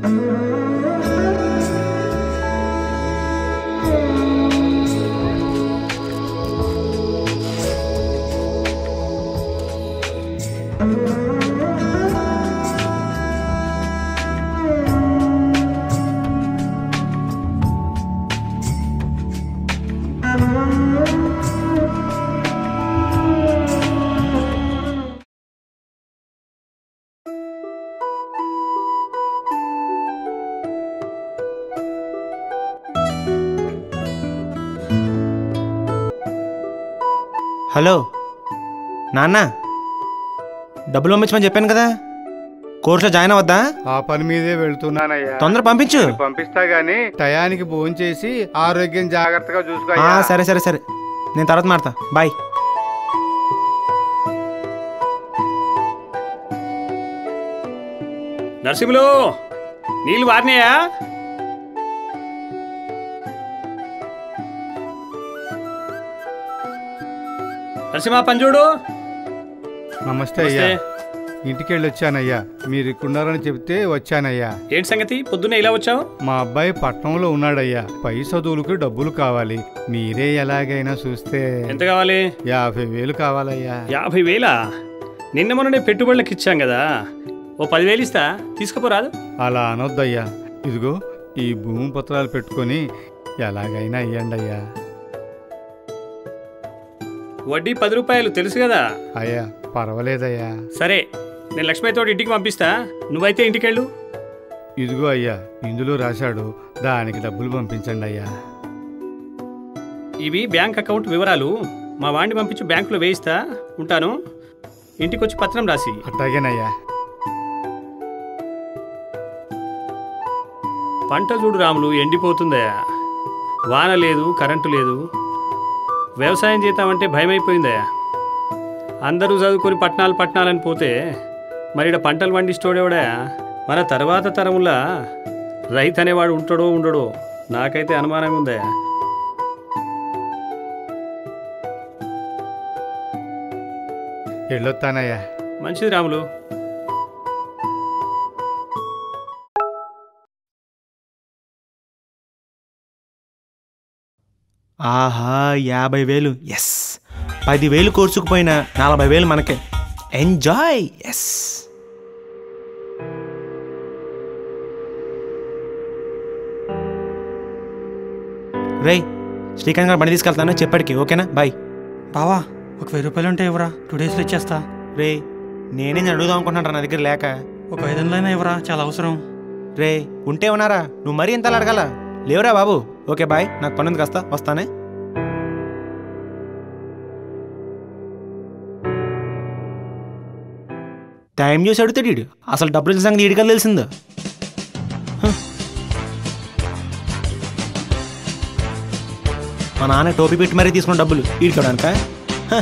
Hello నాన్న డబ్బులు పంపించమని చెప్పాను కదా కోర్సులో జాయిన్ అవ్వద్దా ఆ పని మీదే వెళ్తున్నానయ్యా తొందర పంపించు పంపిస్తా గానీ టయానికి భోజనం చేసి ఆరోగ్యం జాగ్రత్తగా చూసుకో ఆ, సరే సరే సరే నేను తర్వాత మాడతా బాయ్ నరసింహులు నీళ్ళు వారినాయా నరసింహ పంజుడు నమస్తే అయ్యా ఇంటికి వెళ్ళి వచ్చానయ్యా మీరు ఇక్కడున్నారని చెప్తే వచ్చానయ్యా ఏంటి సంగతి పొద్దున్నే ఇలా వచ్చావు మా అబ్బాయి పట్నంలో ఉన్నాడయ్యా పై చదువులకు డబ్బులు కావాలి మీరే ఎలాగైనా చూస్తే ఎంత కావాలి యాభై వేలు కావాలయ్యా యాభై వేలా నిన్న మొన్ననే పెట్టుబడులకు ఇచ్చాం కదా ఓ పదివేలు ఇస్తా తీసుకుపోరాదు అలా అనొద్దయ్యా ఇదిగో ఈ భూమి పత్రాలు పెట్టుకొని ఎలాగైనా అయ్యండి అయ్యా వడ్డీ పది రూపాయలు తెలుసు కదా అయ్యా పర్వాలేదయ్యా సరే నేను లక్ష్మితో ఇంటికి పంపిస్తా నువ్వైతే ఇంటికెళ్ళు ఇదిగో అయ్యా ఇందులో రాశాడు దానికి డబ్బులు పంపించండి అయ్యా ఇవి బ్యాంక్ అకౌంట్ వివరాలు మా వాడిని పంపించి బ్యాంకులో వేయిస్తా ఉంటాను ఇంటికి వచ్చి పత్రం రాసి అట్టాగేనయ్యా పంట చూడు రాములు ఎండిపోతుందా వాన లేదు కరెంటు లేదు వ్యవసాయం చేద్దామంటే భయమైపోయిందా అందరూ చదువుకొని పట్నాలు పట్నాలని పోతే మరి ఈడ పంటలు పండిస్తోడేవాడా మన తర్వాత తరములా రైతు అనేవాడు ఉంటాడో ఉండడో నాకైతే అనుమానం ఉందా వెళ్ళొత్తానయ్యా మంచిది రాములు ఆహా యాభై వేలు ఎస్ పదివేలు కోర్సుకు పోయిన నలభై వేలు మనకే ఎంజాయ్ ఎస్ రేయ్ శ్రీకాంత్ గారు బండి తీసుకెళ్తాను చెప్పడికి ఓకేనా బాయ్ బావా ఒక వెయ్యి రూపాయలు ఉంటే ఇవ్వరా టూ డేస్లో ఇచ్చేస్తా రే నేనే నేను అడుగుదాం అనుకుంటున్నాను నా దగ్గర లేక ఒక ఐదు వందలైనా ఇవ్వరా చాలా అవసరం రే ఉంటే ఉన్నారా నువ్వు మరీ ఎంత అడగాల లేవురా బాబు ఓకే బాయ్ నాకు పనుంది కాస్త వస్తానే టైం చూసి అడుగుతాడు వీడు అసలు డబ్బులు ఇచ్చిన సంగతి వీడికల్ తెలిసిందో హ. మా నాన్న టోపీ పెట్టి మరీ తీసుకున్న డబ్బులు వీడికి ఇవ్వడానికా హ.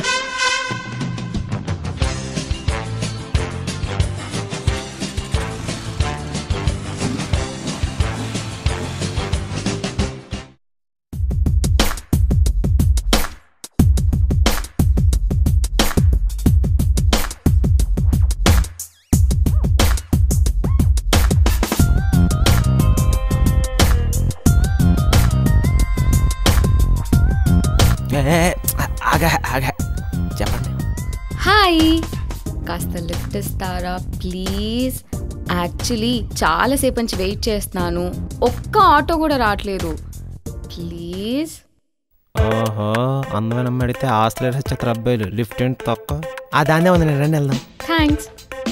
ఏ, ఏ, ఆగా ఆగా చెప్పండి హాయ్ కాస్త లిఫ్ట్ ఇస్తారా ప్లీజ్ యాక్చువల్లీ చాలాసేపు నుంచి వెయిట్ చేస్తున్నాను ఒక్క ఆటో కూడా రావట్లేదు ప్లీజ్ ఓహో అందమైన అమ్మాయి అడిగితే ఆస్తులు వచ్చేస్తారు అబ్బాయిలు లిఫ్ట్ ఏంటి తక్కువ ఆ దాన్నే ఉంది నేను రండి వెళ్దాం థ్యాంక్స్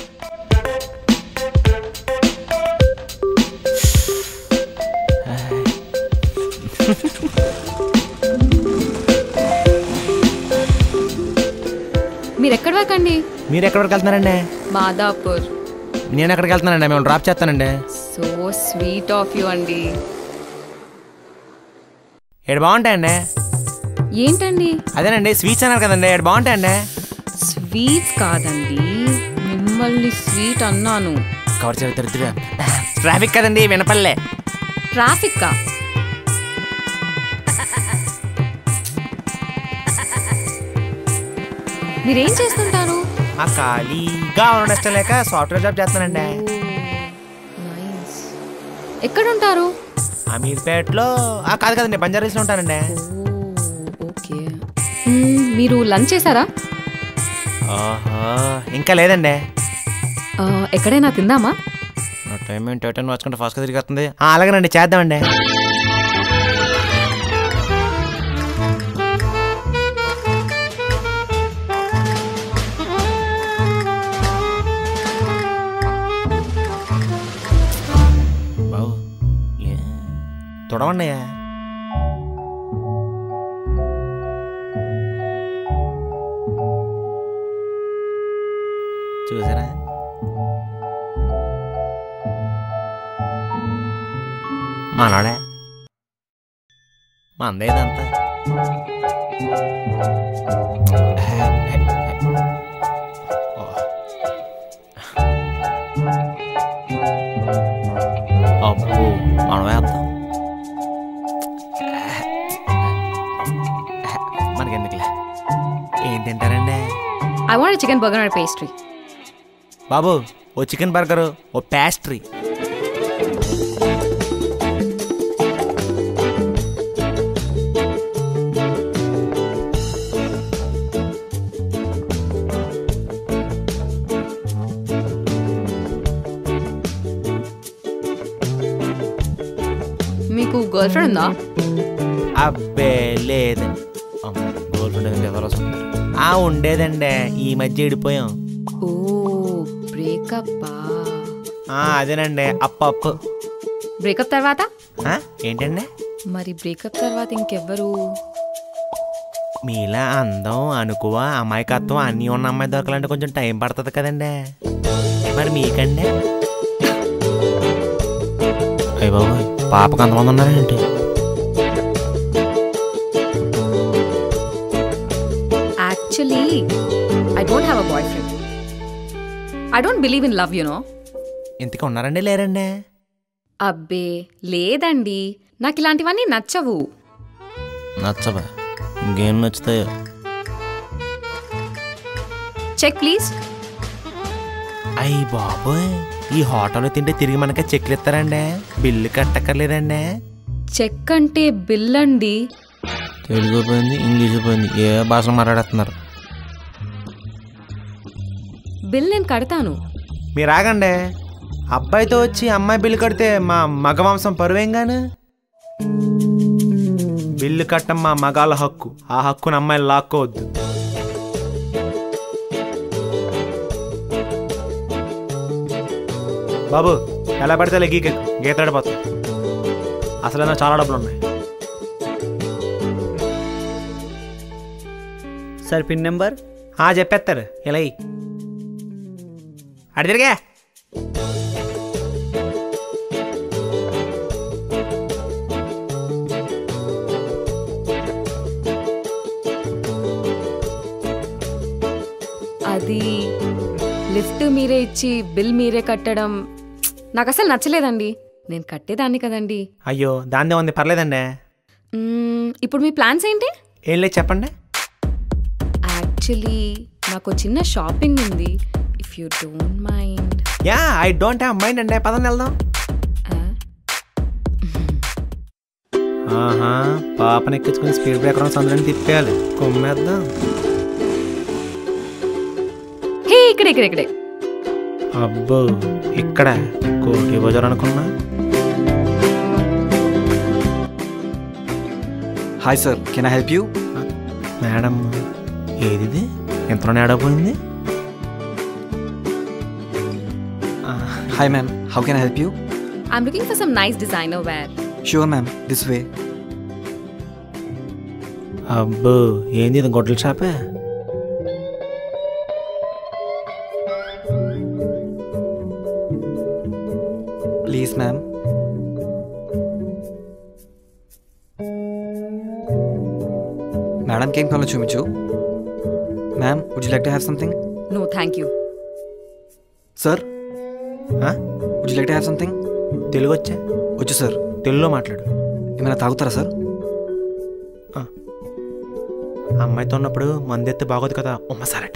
మీరు ఎక్కడి వరకు అండి మీరు ఎక్కడి వరకు వెళ్తున్నారండి మాదాపూర్ నేను ఎక్కడికి వెళ్తున్నానండి మేము డ్రాప్ చేస్తానండి సో స్వీట్ ఆఫ్ యూ అండి ఏడు బాగుంటాయండి ఏంటండి అదేనండి స్వీట్స్ అన్నారు కదండి ఏడు బాగుంటాయండి స్వీట్స్ కాదండి మిమ్మల్ని స్వీట్ అన్నాను కవర్ చదువుతారు ట్రాఫిక్ కదండి వినపల్లే ట్రాఫిక్కా మీరేం చేస్తుంటారు ఆ ఖాళీగా ఉండడం ఇష్టం లేక సాఫ్ట్వేర్ జాబ్ చేస్తున్నానండి నైస్ ఎక్కడుంటారు అమీర్పేటలో ఆ, కాదు కదండి బంజారీస్లో ఉంటానండి ఓ, ఓకే మ్మ్, మీరు లంచ్ చేశారా ఆహా ఇంకా లేదండి ఆ, ఎక్కడైనా తిందామా నా టైం ఏంటి టైం వచ్చుకుంటే ఫాస్ట్గా తిరిగి అలాగేనండి చేద్దామండి బాబు ఏ తొడవండి చూసారా మనోడే మందేదంతా అబ్బో మనం వేద్దాం మనకెందుకులే ఏం తింటారండి I want chicken burger and pastry బాబు ఓ చికెన్ బర్గరు ఓ పేస్ట్రీ మీకు గర్ల్ ఫ్రెండ్ ఉందా అబ్బే లేదండి గోల్డ్ ఫ్రెండ్ ఎవరు వస్తున్నారు ఆ ఉండేదండి ఈ మధ్య ఇడిపోయాం ఓ బ్రేకప్ ఆ, అదేనండి అప్ప అప్పు బ్రేకప్ తర్వాత ఆ, ఏంటండి మరి బ్రేకప్ తర్వాత ఇంకెవ్వరు మీలా అందం అనుకువ అమాయకత్వం అన్నీ ఉన్న అమ్మాయి దొరకాలంటే కొంచెం టైం పడుతుంది కదండి మరి మీకండి అయ్య బాబు పాపకు అంతమంది ఉన్నారేంటి actually I don't have a boyfriend I don't believe in love you know ఇంతకు ఉన్నారండి లేరండి అబ్బే లేదండి నాకు ఇలాంటివన్నీ నచ్చవు నచ్చబా ఇంకేం నచ్చుతాయో చెక్ ప్లీజ్ అయ్యి బాబోయ్ ఈ హోటల్లో తింటే తిరిగి మనకి చెక్లు ఇస్తారండి బిల్లు కట్టక్కర్లేదండి చెక్ అంటే బిల్ అండి తెలుగు పోయింది ఇంగ్లీష్ పోయింది ఏ భాష మాట్లాడేస్తున్నారు బిల్ నేను కడతాను మీరు ఆగండి అబ్బాయితో వచ్చి అమ్మాయి బిల్లు కడితే మా మగ వంశం పరువేం గాను బిల్లు కట్టం మా మగాళ్ళ హక్కు ఆ హక్కును అమ్మాయిలు లాక్కోవద్దు బాబు ఎలా పడితే అలా గీక గీతడిపోతాం అసలు చాలా డబ్బులు ఉన్నాయి సార్ పిన్ నెంబర్ ఆ చెప్పేస్తారు ఇలా ఇయ్యి. అటు తిరిగా అది లిఫ్ట్ మీరే ఇచ్చి బిల్ మీరే కట్టడం నాకు అసలు నచ్చలేదండి నేను కట్టేదాన్ని కదండి అయ్యో దాన్నే ఉంది పర్లేదండి మ్మ్, ఇప్పుడు మీ ప్లాన్స్ ఏంటి ఏం లేదు చెప్పండి యాక్చువల్లీ నాకు చిన్న షాపింగ్ ఉంది if you don't mind ya I don't have mind అండి పదండి వెళ్దాం ఆహా పాపని ఎక్కించుకుని స్పీడ్ బ్రేకర్ సందులోని తిప్పేయాలి కొమ్మేద్దాం హే ఇక్కడ ఇక్కడ ఇక్కడే అబ్బో ఇక్కడ కోటి బజార్ అనుకున్నా hi sir can I help you madam ఏదిది ఎంతలో ఏడపోయింది hi ma'am how can I help you I'm looking for some nice designer wear sure ma'am this way అబ్బో ఏంది ఇది గొడ్డల షాపే ప్లీజ్ మ్యామ్ మేడంకి ఏం కావాలో చూపించు ma'am would you like to have something no thank you sir ఆ? Would you like to have something Telugu వచ్చా వచ్చు సార్ తెలుగులో మాట్లాడు ఏమైనా తాగుతారా సార్ అమ్మాయితో ఉన్నప్పుడు మందెత్తి బాగోదు కదా ఉమ్మ సారటి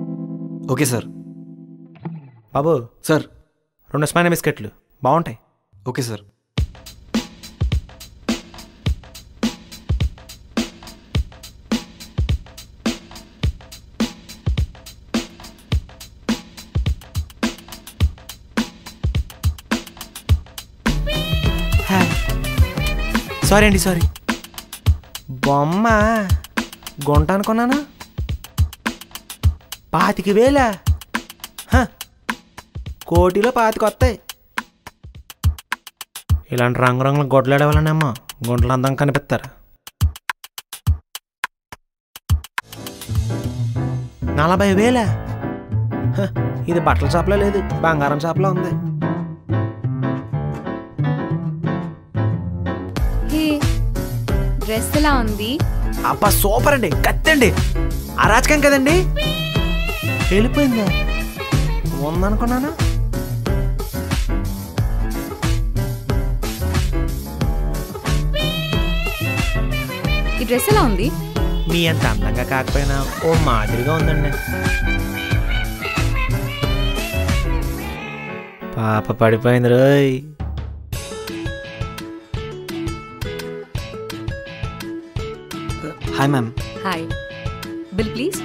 ఓకే సార్ బాబు సార్ రెండు స్మైన బిస్కెట్లు బాగుంటాయి ఓకే సార్ సారీ అండి సారీ బొమ్మ గుంట అనుకున్నాను పాతికి వేల కోటిలో పాతికి వస్తాయి ఇలాంటి రంగురంగుల గొడ్లాడేవాళ్ళనేమో గుంటలు అందం కనిపిస్తారు నలభై వేల హ, ఇది బట్టల షాప్లో లేదు బంగారం షాప్లో ఉంది హే డ్రెస్ ఎలా ఉంది అబ్బా సూపర్ అండి కత్తండి అరాచకం కదండి వెళ్ళిపోయిందా ఉందనుకున్నాను ఈ డ్రెస్ ఎలా ఉంది మీ అంత అందంగా కాకపోయినా ఓ మాదిరిగా ఉందండి పాప పడిపోయింది రోయ్ hi ma'am hi bill please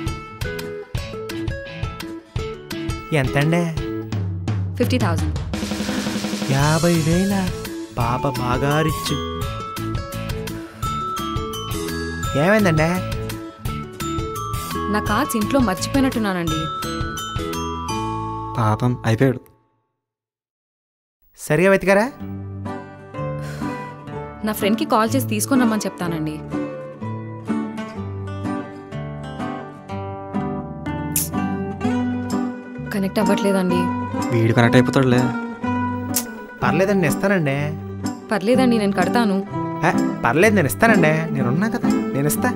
ఎంతండి ఫిఫ్టీ థౌజండ్ యాభై వేల పాప బాగా రిచ్చు ఏమైందండి నా కార్డ్స్ ఇంట్లో మర్చిపోయినట్టున్నానండి పాపం అయిపోయాడు సరిగా వెతికారా నా ఫ్రెండ్కి కాల్ చేసి తీసుకొని రమ్మని చెప్తానండి కనెక్ట్ అవ్వట్లేదండి వీడు కనెక్ట్ అయిపోతాడులే పర్లేదండి నేను ఇస్తానండి పర్లేదండి నేను కడతాను ఏ, పర్లేదు నేను ఇస్తానండి నేను ఉన్నా కదా నేను ఇస్తా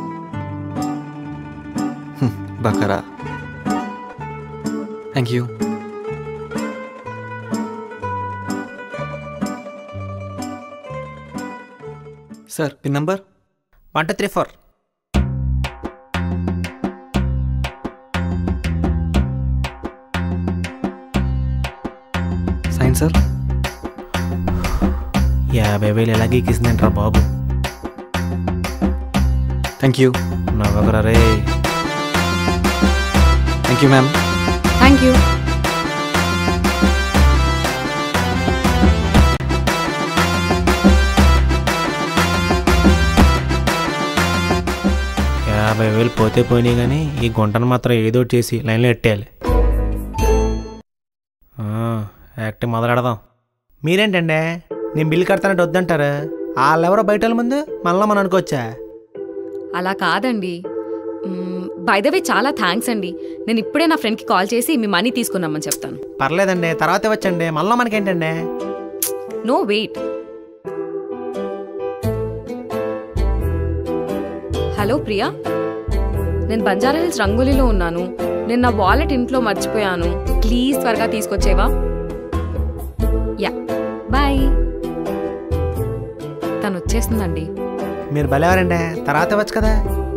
హ్మ్, బకరా thank you sir pin number one two three four sign sir యాభై వేలు ఎలా గీకిసిందంటారా బాబు థ్యాంక్ యూ నవ్వకరా రే thank you ma'am thank you యాభై వేలు పోతే పోయినాయి కానీ ఈ గుంటను మాత్రం ఏదో ఒకటి చేసి లైన్లో ఎట్టేయాలి ఆ, యాక్టింగ్ మొదలెడదాం మీరేంటండి నేను బిల్లు కడతానంటే వద్దంటారు వాళ్ళెవరో బయట వాళ్ళ ముందు మళ్ళీ మనం అనుకోవచ్చా అలా కాదండి బై ద వే చాలా థ్యాంక్స్ అండి నేను ఇప్పుడే నా ఫ్రెండ్కి కాల్ చేసి మీ మనీ తీసుకున్నామని చెప్తాను పర్లేదండి తర్వాత ఇవ్వచ్చండి మళ్ళీ మనకేంటండి నో వెయిట్ హలో ప్రియా నేను బంజారా హిల్స్ రంగోలీలో ఉన్నాను నేను నా వాలెట్ ఇంట్లో మర్చిపోయాను ప్లీజ్ త్వరగా తీసుకొచ్చేవా యా బాయ్ తను వచ్చేస్తుందండి మీరు భలేవారండి తర్వాత ఇవ్వచ్చు కదా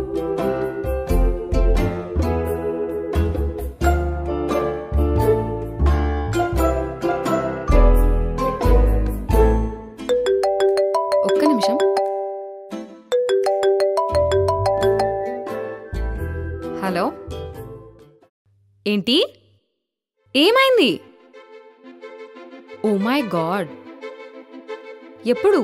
ఒక్క నిమిషం హలో ఏంటి ఏమైంది ఓ మై గాడ్ ఎప్పుడు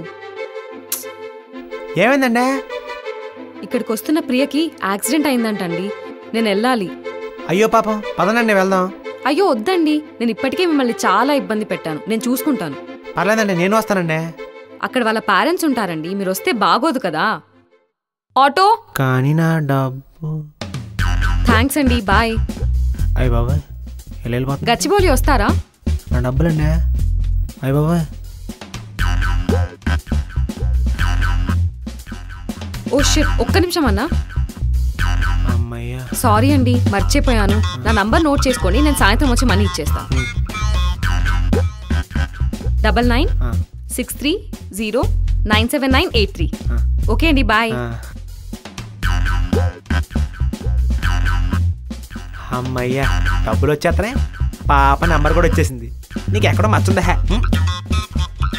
ఏమైందండి ఇక్కడికి వస్తున్న ప్రియకి యాక్సిడెంట్ అయిందంటండి నేను వెళ్ళాలి అయ్యో పాపం పదనండి వెళ్దాం అయ్యో వద్దండి నేను ఇప్పటికే మిమ్మల్ని చాలా ఇబ్బంది పెట్టాను నేను చూసుకుంటాను పర్లేదండి నేను వస్తానండి అక్కడ వాళ్ళ పేరెంట్స్ ఉంటారండి మీరు వస్తే బాగోదు కదా ఆటో కానీ నా డబ్బు థ్యాంక్స్ అండి బాయ్ అయ్య బాబాయ్ ఎలా వెళ్ళిపోతున్నా గచ్చిబౌలి వస్తారా నా డబ్బులండి అయ్య బాబాయ్ ఓ షిట్ ఒక్క నిమిషం అన్నా అమ్మయ్యా సారీ అండి మర్చిపోయాను నా నంబర్ నోట్ చేసుకోండి నేను సాయంత్రం వచ్చి మనీ ఇచ్చేస్తా double nine uh, six three zero nine seven nine eight three ఆ, ఓకే అండి బాయ్ ఆ. అమ్మయ్యా డబ్బులు వచ్చేస్తానే పాప నెంబర్ కూడా వచ్చేసింది నీకు ఎక్కడో మచ్చుందా హే? ఉం?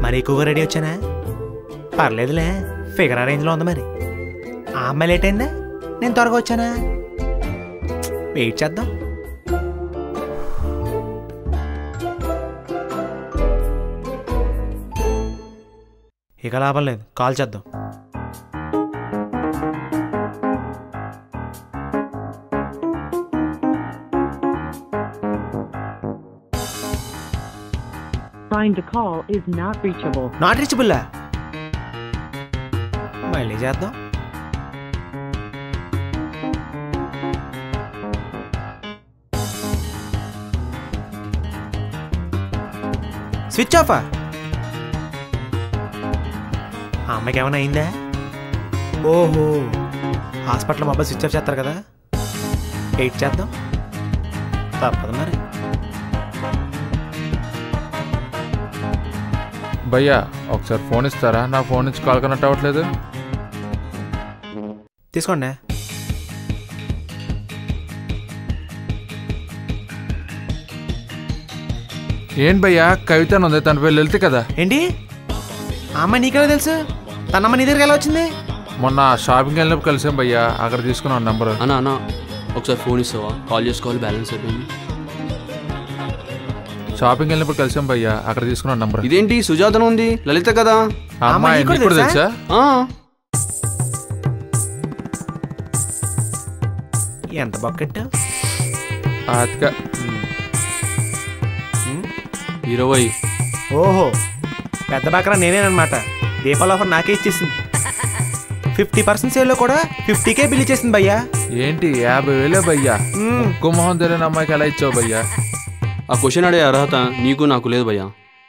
మరి ఎక్కువగా రెడీ వచ్చానా పర్లేదులే ఫిగర్ రేంజ్లో ఉంది మరి ఆ అమ్మాయి లేట్ అయిందా నేను త్వరగా వచ్చానా వెయిట్ చేద్దాం ఇక లాభం లేదు కాల్ చేద్దాం Trying to call is not reachable. Not రీచబుల్లా మళ్ళీ చేద్దాం స్విచ్ ఆఫా ఆ అమ్మాయికి ఏమైనా అయిందా ఓహో హాస్పిటల్ మొబైల్ స్విచ్ ఆఫ్ చేస్తారు కదా వెయిట్ చేద్దాం తప్పదు మరి భయ్యా ఒకసారి ఫోన్ ఇస్తారా నా ఫోన్ నుంచి కాల్ కనెక్ట్ అవ్వట్లేదు తీసుకోండి ఏంటి భయ్యా కవిత అని ఉంది తన పేరు వెళ్తే కదా ఏంటి ఆ అమ్మాయి నీకెలా తెలుసు తన అమ్మ నీ దగ్గరికి ఎలా వచ్చింది మొన్న షాపింగ్ వెళ్ళినప్పుడు కలిసాం భయ్యా అక్కడ తీసుకున్నాను నంబర్ అన్నా అన్న ఒకసారి ఫోన్ ఇస్తావా కాల్ చేసుకోవాలి బ్యాలెన్స్ అయిపోయింది షాపింగ్ వెళ్ళినప్పుడు కలిసాం భయ్యా అక్కడ తీసుకున్నాను నంబర్ ఇదేంటి సుజాతన ఉంది లలిత కదా ఆ అమ్మాయి నీకు కూడా నీకు కూడా తెలుసా? తెలుసా ఆ, ఎంత బకెట్ అతిక ఇరవై ఓహో పెద్ద బకరా నేనేనమాట దీపావళి ఆఫర్ నాకే ఇచ్చేసింది ఫిఫ్టీ పర్సెంట్ సేల్లో కూడా ఫిఫ్టీకే బిల్ ఇచ్చేసింది భయ్యా ఏంటి యాభై వేలే భయ్యా మ్మ్. ఒక్క మొహం తెలియని అమ్మాయికి ఎలా ఇచ్చావు భయ్యా ఆ క్వశ్చన్ అడే అర్హత నీకు నాకు లేదు భయ్యా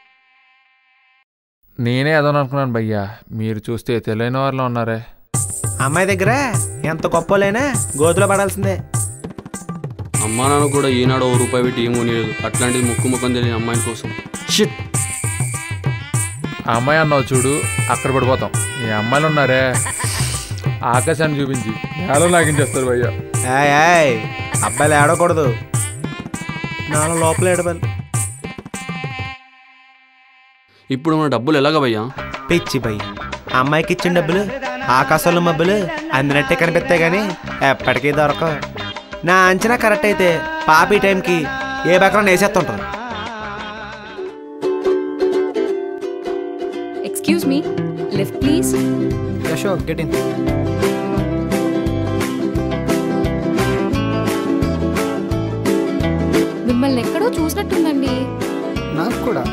నేనే అదను అనుకున్నాను భయ్యా మీరు చూస్తే తెలియని వారిలో ఉన్నారే అమ్మాయి దగ్గర ఎంత గొప్పలైనా గోతులో పడాల్సిందే అమ్మా నాన్న కూడా ఈనాడు ఓ రూపాయి పెట్టి ఏం కొనిలేదు అట్లాంటిది ముక్కు ముఖం తెలియని అమ్మాయి కోసం షిట్ ఆ అమ్మాయి అన్నావు చూడు అక్కడ పడిపోతాం ఈ అమ్మాయిలు ఉన్నారే ఆకాశాన్ని చూపించి ఎలా లాగించేస్తారు భయ్యా ఏయ్, ఏయ్, అబ్బాయిలు ఏడకూడదు నాలో లోపల ఏడవాలి ఇప్పుడు మన డబ్బులు ఎలాగ భయ్యా పిచ్చి భయ్య ఆ అమ్మాయికి ఇచ్చిన డబ్బులు ఆకాశంలో మబ్బులు అందినట్టే కనిపిస్తాయి కానీ ఎప్పటికీ దొరకవు నా అంచనా కరెక్ట్ అయితే పాపి టైంకి ఏ బకరం వేసేస్తుంటారు excuse me lift please sure get in మిమ్మల్ని ఎక్కడో చూసినట్టుందండి నాకు కూడా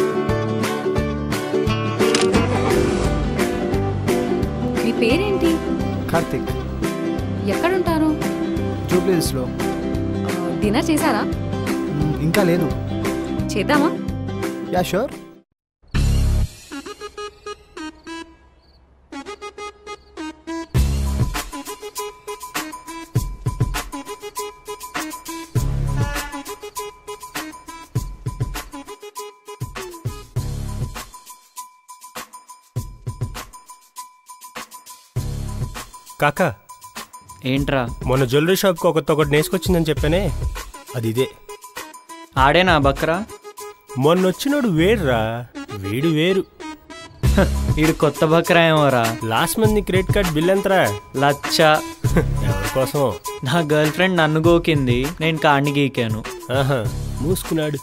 మీ పేరేంటి కార్తిక్ ఎక్కడుంటారు జూబ్లీస్లో డిన్నర్ చేశారా ఇంకా లేదు చేద్దామా యా షూర్ కాక ఏంట్రా మొన్న జ్యువెలరీ షాప్కి ఒకటి ఒకటి నేసుకొచ్చిందని చెప్పానే అది ఇదే ఆడేనా బక్రా మొన్న వచ్చినోడు వేడురా వీడు వేరు ఈడు కొత్త బక్రా ఏమోరా లాస్ట్ మంత్ నీ క్రెడిట్ కార్డ్ బిల్ ఎంతరా లచ్చ ఎవరి కోసం నా గర్ల్ ఫ్రెండ్ నన్ను గోకింది నేను కాడిని గీకాను ఆహా మూసుకున్నాడు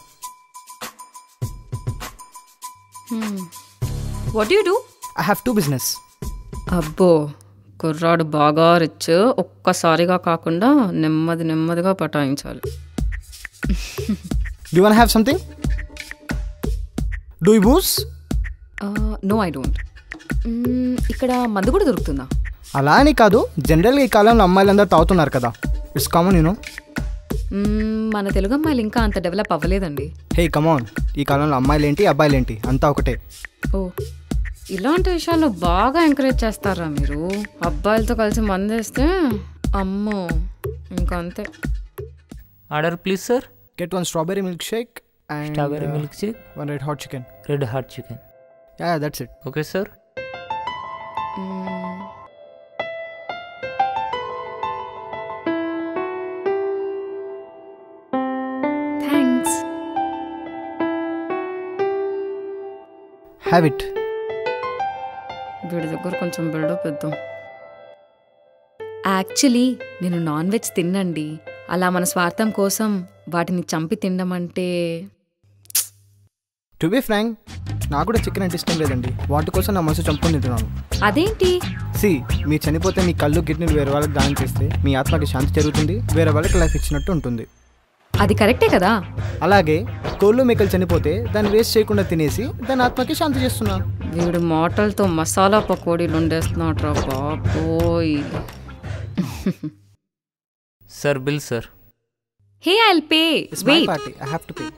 what you do I have two business అబ్బో కుర్రాడు బాగా రిచ్ ఒక్కసారిగా కాకుండా నెమ్మది నెమ్మదిగా పటాయించాలి do one have something do you booze no I don't ఇక్కడ మందు కూడా దొరుకుతుందా అలా అని కాదు జనరల్గా ఈ కాలంలో అమ్మాయిలందరూ తాగుతున్నారు కదా ఇట్స్ కామన్ యూనో మ్మ్, మన తెలుగు అమ్మాయిలు ఇంకా అంత డెవలప్ అవ్వలేదండి హే కమాన్ ఈ కాలంలో అమ్మాయిలు ఏంటి అబ్బాయిలు ఏంటి అంతా ఒకటే ఓ ఇలాంటి విషయాల్లో బాగా ఎంకరేజ్ చేస్తారా మీరు అబ్బాయిలతో కలిసి మందేస్తే అమ్మో ఇంకా అంతే order please sir get one strawberry milkshake and strawberry milkshake one red hot chicken red hot chicken ya that's it okay sir మ్మ్, థ్యాంక్స్ హ్యావ్ ఇట్ వీడి దగ్గర కొంచెం బిల్డప్ ఇద్దాం యాక్చువల్లీ నేను నాన్ వెజ్ తిన్నండి అలా మన స్వార్థం కోసం వాటిని చంపి తినడం అంటే టు బి ఫ్రాంక్ నాకు కూడా చికెన్ అంటే ఇష్టం లేదండి వాటి కోసం నా మనసు చంపుకొని తింటున్నాను అదేంటి సి మీరు చనిపోతే మీ కళ్ళు కిడ్నీలు వేరే వాళ్ళకి దానం చేస్తే మీ ఆత్మకి శాంతి జరుగుతుంది వేరే వాళ్ళకి లైఫ్ ఇచ్చినట్టు ఉంటుంది అది కరెక్టే కదా అలాగే కోళ్ళు మేకలు చనిపోతే దాన్ని వేస్ట్ చేయకుండా తినేసి దాని ఆత్మకి శాంతి చేస్తున్నా వీడు మాటలతో మసాలా పకోడీలు వండేస్తున్నాడు రా బాబోయ్ sir bill sir hey I'll pay it's my wait party I have to pay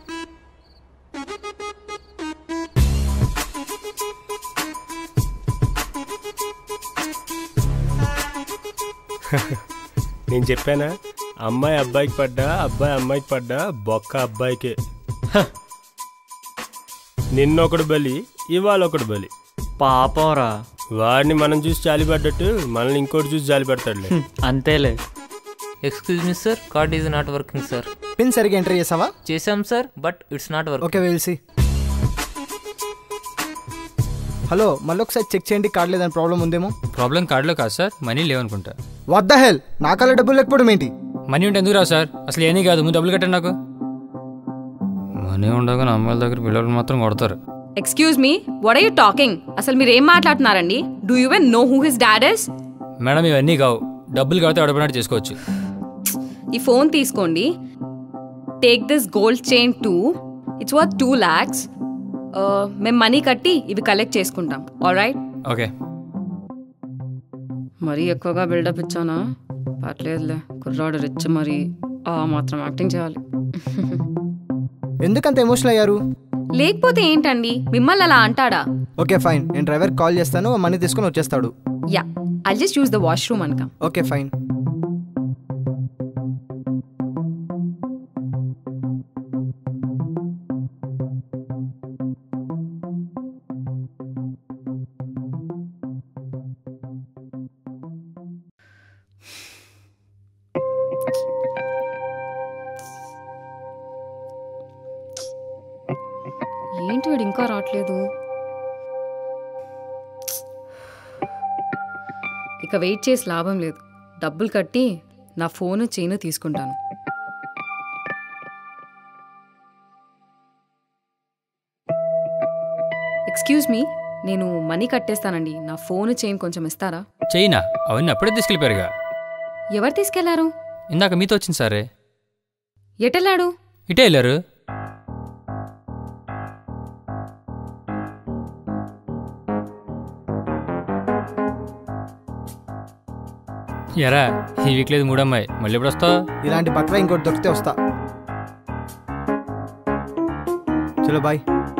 నేను చెప్పానా అమ్మాయి అబ్బాయికి పడ్డా అబ్బాయి అమ్మాయికి పడ్డా బొక్క అబ్బాయికే హ. నిన్నొకడు బలి ఇవాళ ఒకడు బలి పాపంరా వాడిని మనం చూసి జాలి పడ్డట్టు మనల్ని ఇంకోటి చూసి జాలి పెడతాడులే అంతేలే excuse me sir card is not working sir pin సరిగ్గా ఎంటర్ చేసావా చేసాం sir but it's not work okay వెల్సి హలో మళ్ళీ ఒకసారి చెక్ చేయండి కార్డ్ లేదని ప్రాబ్లం ఉందేమో ప్రాబ్లం కార్డులో కాదు సార్ మనీ లేవనుకుంటా వాట్ ద హెల్ నా కళ్ళ డబ్బులు లేకపోవడం ఏంటి మనీ ఉంటే ఎందుకు రావు సార్ అసలు ఏమీ కాదు ముందు డబ్బులు కట్టండి నాకు మనీ ఉండగా నా అమ్మాయిల దగ్గర పిల్లలు మాత్రం కొడతారు excuse me what are you talking అసలు మీరు ఏం మాట్లాడుతున్నారండి do you even know who his dad is madam ఇవన్నీ కావు డబ్బులు కడితే అడపడినట్టు చేసుకోవచ్చు ఈ ఫోన్ తీసుకోండి take this gold chain too it's worth two lakhs మేము మనీ కట్టి ఇవి కలెక్ట్ చేసుకుంటాం ఆల్ రైట్ ఓకే మరీ ఎక్కువగా బిల్డప్ ఇచ్చానా పర్లేదులే కుర్రాడు రిచ్ మరి ఆ మాత్రం యాక్టింగ్ చేయాలి ఎందుకంత ఎమోషనల్ అయ్యారు లేకపోతే ఏంటండి మిమ్మల్ని అలా అంటాడా ఓకే ఫైన్ నేను డ్రైవర్ కాల్ చేస్తాను మనీ తీసుకొని వచ్చేస్తాడు ya I just use the washroom అనుకం ఓకే ఫైన్ ఏంటి వీడు ఇంకా రావట్లేదు ఇక వెయిట్ చేసి లాభం లేదు డబ్బులు కట్టి నా ఫోను చైన్ తీసుకుంటాను ఎక్స్క్యూజ్ మీ నేను మనీ కట్టేస్తానండి నా ఫోన్ చైన్ కొంచెం ఇస్తారా చైనా అవన్నీ అప్పుడే తీసుకెళ్ళిపోయారుగా ఎవరు తీసుకెళ్లారు ఇందాక మీతో వచ్చింది సారే ఎటెళ్ళాడు ఇటే వెళ్ళారు ఎరా ఈ వీక్ లేదు మూడమ్మాయి మళ్ళీ ఎప్పుడు వస్తావు ఇలాంటి బట్ర ఇంకోటి దొరికితే వస్తా చలో bye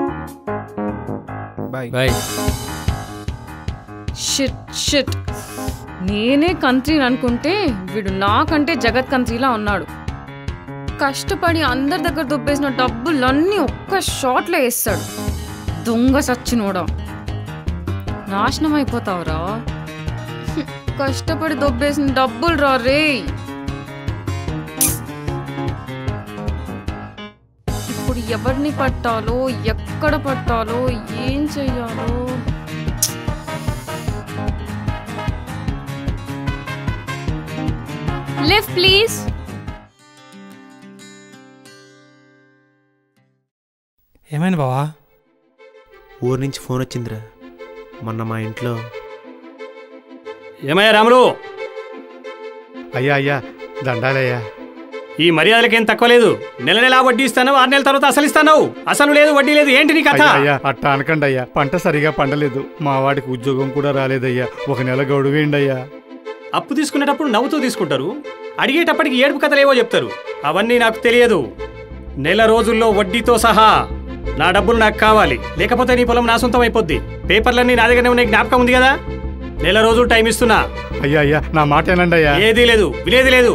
bye bye shit shit నేనే కంత్రి అనుకుంటే వీడు నాకంటే జగత్ కంత్రిలా ఉన్నాడు కష్టపడి అందరి దగ్గర దొబ్బేసిన డబ్బులన్నీ ఒక్క షాట్లో వేస్తాడు దొంగ సచ్చినోడా నాశనం అయిపోతావురా హ్మ్, కష్టపడి దొబ్బేసిన డబ్బులు రా రే ఇప్పుడు ఎవరిని పట్టాలో ఎక్కడ పట్టాలో ఏం చెయ్యాలో లిఫ్ట్ ప్లీజ్ ఏమైంది బావా ఊరు నుంచి ఫోన్ వచ్చిందిరా మొన్న మా ఇంట్లో ఏమయ్యా రాములు అయ్యా అయ్యా దండాలయ్యా ఈ మర్యాదలకేం తక్కువ లేదు నెల నెలా వడ్డీ ఇస్తాను ఆరు నెలల తర్వాత అసలు ఇస్తాను అసలు లేదు వడ్డీ లేదు ఏంటి నీ కథ అయ్యా, అయ్యా అట్టా అనకండి అయ్యా పంట సరిగా పండలేదు మా వాడికి ఉద్యోగం కూడా రాలేదయ్యా ఒక నెల గడువేయండి అయ్యా అప్పు తీసుకునేటప్పుడు నవ్వుతూ తీసుకుంటారు అడిగేటప్పటికి ఏడుపు కథలేవో చెప్తారు అవన్నీ నాకు తెలియదు నెల రోజుల్లో వడ్డీతో సహా నా డబ్బులు నాకు కావాలి లేకపోతే నీ పొలం నా సొంతం అయిపోద్ది పేపర్లన్నీ నా దగ్గరనే ఉన్నాయి జ్ఞాపకం ఉంది కదా నెల రోజులు టైం ఇస్తున్నా అయ్యా అయ్యా నా మాట ఏనండి అయ్యా ఏదీ లేదు వినేది లేదు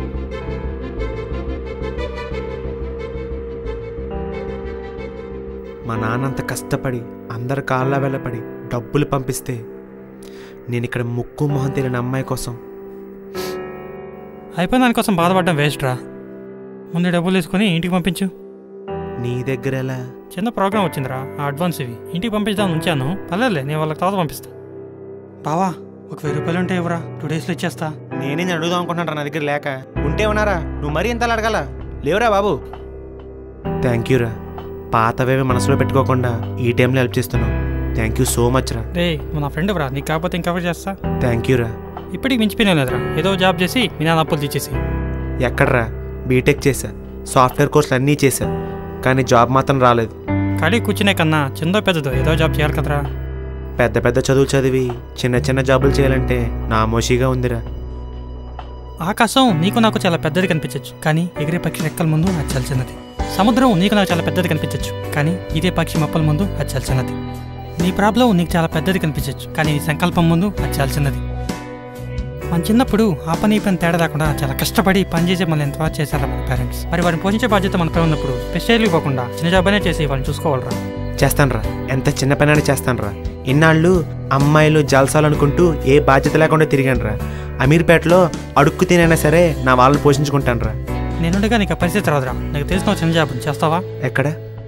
మా నాన్నంత కష్టపడి అందరి కాళ్ళ వెళ్ళపడి డబ్బులు పంపిస్తే నేను ఇక్కడ ముక్కు మొహం తెలియని అమ్మాయి కోసం అయిపోయిన దానికోసం బాధపడడం వేస్ట్ రా ముందు డబ్బులు తీసుకొని ఇంటికి పంపించు నీ దగ్గర ఎలా చిన్న ప్రోగ్రామ్ వచ్చిందిరా ఆ అడ్వాన్స్ ఇవి ఇంటికి పంపించాలని ఉంచాను పర్లేదులే నేను వాళ్ళకి తర్వాత పంపిస్తా బావా ఒక వెయ్యి రూపాయలు ఉంటే ఇవ్వరా టూ డేస్లో ఇచ్చేస్తా నేనే నేను అడుగుదాం అనుకుంటున్నాను నా దగ్గర లేక ఉంటే ఉన్నారా నువ్వు మరీ ఇంతలా అడగాల లేవురా బాబు థ్యాంక్ యూ రా పాతవేవి మనసులో పెట్టుకోకుండా ఈ టైంలో హెల్ప్ చేస్తున్నావు థ్యాంక్ యూ సో మచ్ రా రే నువ్వు నా ఫ్రెండ్ రా నీకు కాకపోతే ఇంకెవరు చేస్తా థ్యాంక్ యూ రా ఇప్పటికి మించిపోయినా లేదురా ఏదో జాబ్ చేసి మీ నాన్న అప్పులు తెచ్చేసి ఎక్కడ్రా బీటెక్ చేశా సాఫ్ట్వేర్ కోర్సులు అన్నీ చేశా కానీ జాబ్ మాత్రం రాలేదు ఖాళీ కూర్చునే కన్నా చిన్నదో పెద్దదో ఏదో జాబ్ చేయాలి కదరా పెద్ద పెద్ద చదువులు చదివి చిన్న చిన్న జాబులు చేయాలంటే నామోషిగా ఉందిరా ఆకాశం నీకు నాకు చాలా పెద్దది కనిపించవచ్చు కానీ ఎగిరే పక్షి రెక్కల ముందు అది చాలా చిన్నది సముద్రం నీకు నాకు చాలా పెద్దది కనిపించవచ్చు కానీ ఇదే పక్షి మొప్పల ముందు అది చాలా చిన్నది నీ ప్రాబ్లం నీకు చాలా పెద్దది కనిపించవచ్చు కానీ నీ సంకల్పం ముందు అది చాలా చిన్నది మన చిన్నప్పుడు ఆ పని ఈ పని తేడా లేకుండా చాలా కష్టపడి పని చేసి మనల్ని ఎంత బాగా చేశారా మన పేరెంట్స్ మరి వారిని పోషించే బాధ్యత మనపై ఉన్నప్పుడు స్పెషల్ ఇవ్వకుండా చిన్న జాబ్ అనే చేసి వాళ్ళని చూసుకోవాలరా చేస్తానురా ఎంత చిన్న పని చేస్తానురా ఇన్నాళ్ళు అమ్మాయిలు జల్సాలు అనుకుంటూ ఏ బాధ్యత లేకుండా తిరిగానురా అమీర్పేటలో అడుక్కు తినైనా సరే నా వాళ్ళని పోషించుకుంటానురా నేనుండగా నీకు ఆ పరిస్థితి రాదురా నాకు తెలిసిన ఒక చిన్న జాబ్ ఉంది. చేస్తావా ఎక్కడ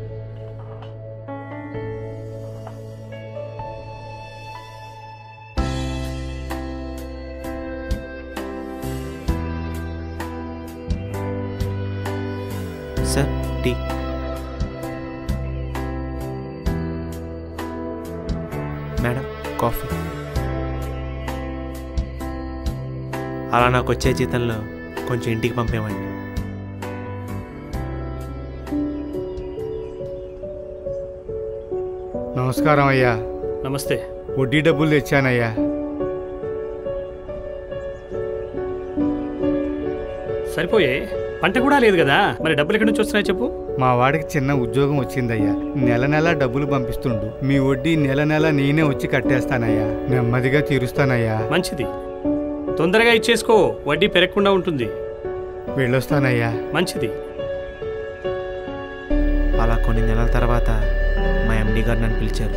సార్ టీ మేడం కాఫీ అలా నాకు వచ్చే జీతంలో కొంచెం ఇంటికి పంపేవండి నమస్కారం అయ్యా నమస్తే వడ్డీ డబ్బులు తెచ్చానయ్యా సరిపోయే పంట కూడా లేదు కదా మరి డబ్బులు ఎక్కడి నుంచి వస్తున్నాయి చెప్పు మా వాడికి చిన్న ఉద్యోగం వచ్చిందయ్యా నెల నెల డబ్బులు పంపిస్తుండు మీ వడ్డీ నెల నెల నేనే వచ్చి కట్టేస్తానయ్యా నెమ్మదిగా తీరుస్తానయ్యా మంచిది తొందరగా ఇచ్చేసుకో వడ్డీ పెరగకుండా ఉంటుంది వెళ్ళొస్తానయ్యా మంచిది అలా కొన్ని నెలల తర్వాత మా ఎండి గారు నన్ను పిలిచారు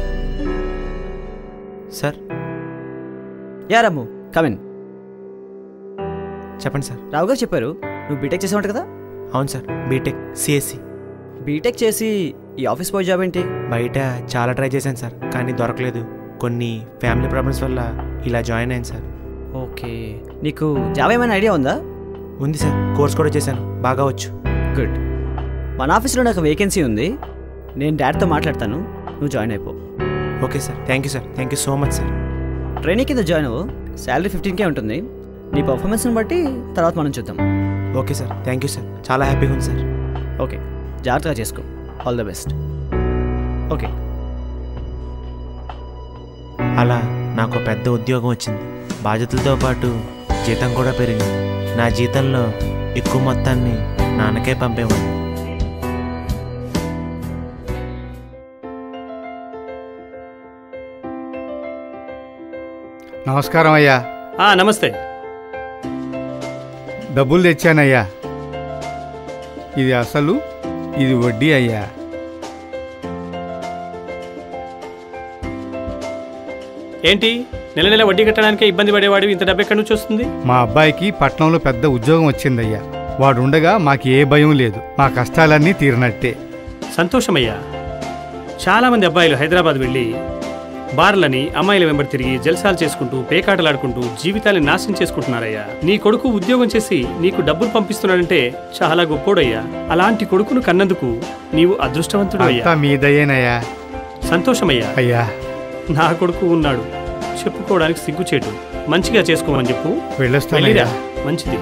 సార్ యా రమ్ము కమిన్ చెప్పండి సార్ రావు గారు చెప్పారు నువ్వు బీటెక్ చేసావంట కదా అవును సార్ బీటెక్ సిఎస్సి బీటెక్ చేసి ఈ ఆఫీస్ బాయ్ జాబ్ ఏంటి బయట చాలా ట్రై చేశాను సార్ కానీ దొరకలేదు కొన్ని ఫ్యామిలీ ప్రాబ్లమ్స్ వల్ల ఇలా జాయిన్ అయ్యాను సార్ ఓకే నీకు జాబ్ ఏమైనా ఐడియా ఉందా ఉంది సార్ కోర్స్ కూడా చేశాను బాగా వచ్చు గుడ్ మన ఆఫీస్లో నాకు వేకెన్సీ ఉంది నేను డాడ్తో మాట్లాడతాను నువ్వు జాయిన్ అయిపో okay sir thank you sir thank you so much sir training కింద జాయిన్ అవ్వు శాలరీ ఫిఫ్టీన్కే ఉంటుంది నీ పర్ఫార్మెన్స్ని బట్టి తర్వాత మనం చూద్దాం okay sir thank you sir చాలా హ్యాపీగా ఉంది సార్ ఓకే జాగ్రత్తగా చేసుకో ఆల్ ద బెస్ట్ ఓకే అలా నాకు పెద్ద ఉద్యోగం వచ్చింది బాధ్యతలతో పాటు జీతం కూడా పెరిగింది నా జీతంలో ఎక్కువ మొత్తాన్ని నాన్నకే పంపేవాడిని నమస్కారం అయ్యా ఆ, నమస్తే డబ్బులు తెచ్చానయ్యా ఇది అసలు ఇది వడ్డీ అయ్యా ఏంటి నెల నెల వడ్డీ కట్టడానికే ఇబ్బంది పడేవాడివి ఇంత డబ్బు ఎక్కడి నుంచి వస్తుంది మా అబ్బాయికి పట్నంలో పెద్ద ఉద్యోగం వచ్చిందయ్యా వాడుండగా మాకు ఏ భయం లేదు మా కష్టాలన్నీ తీరినట్టే సంతోషమయ్యా చాలామంది అబ్బాయిలు హైదరాబాద్ వెళ్ళి బార్లని అమ్మాయిల వెంబడి తిరిగి జల్సాలు చేసుకుంటూ పేకాటలాడుకుంటూ జీవితాన్ని నాశనం చేసుకుంటున్నారయ్యా నీ కొడుకు ఉద్యోగం చేసి నీకు డబ్బులు పంపిస్తున్నాడంటే చాలా గొప్పోడయ్యా అలాంటి కొడుకును కన్నందుకు నీవు అదృష్టవంతుడు అంతా అయ్యా మీదయ్యేనయ్యా సంతోషమయ్యా అయ్యా నా కొడుకు ఉన్నాడు చెప్పుకోవడానికి సిగ్గుచేటు మంచిగా చేసుకోమని చెప్పు వెళ్ళొస్తానయ్యా. వెళ్ళిరా. మంచిది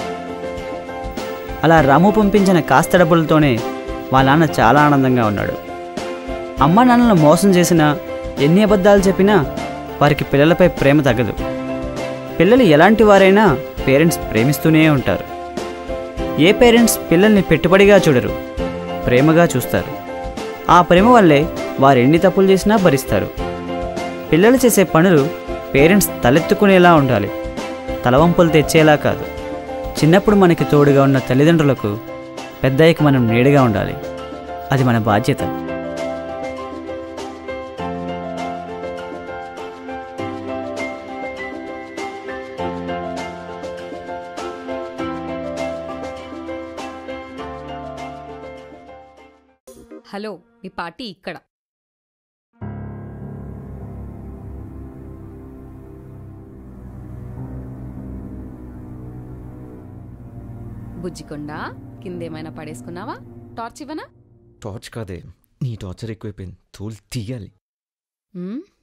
అలా రాము పంపించిన కాస్త డబ్బులతోనే వాళ్ళ నాన్న చాలా ఆనందంగా ఉన్నాడు అమ్మ నాన్నలను మోసం చేసినా ఎన్ని అబద్ధాలు చెప్పినా వారికి పిల్లలపై ప్రేమ తగ్గదు పిల్లలు ఎలాంటి వారైనా పేరెంట్స్ ప్రేమిస్తూనే ఉంటారు ఏ పేరెంట్స్ పిల్లల్ని పెట్టుబడిగా చూడరు ప్రేమగా చూస్తారు ఆ ప్రేమ వల్లే వారు ఎన్ని తప్పులు చేసినా భరిస్తారు పిల్లలు చేసే పనులు పేరెంట్స్ తలెత్తుకునేలా ఉండాలి తలవంపులు తెచ్చేలా కాదు చిన్నప్పుడు మనకి తోడుగా ఉన్న తల్లిదండ్రులకు పెద్దయ్యకి మనం నీడగా ఉండాలి అది మన బాధ్యత హలో మీ పార్టీ ఇక్కడ బుజ్జికొండ కిందేమైనా పడేసుకున్నావా టార్చ్ ఇవ్వనా టార్చ్ కాదే నీ టార్చర్ ఎక్కువైపోయింది తోలు తీయాలి ఉమ్,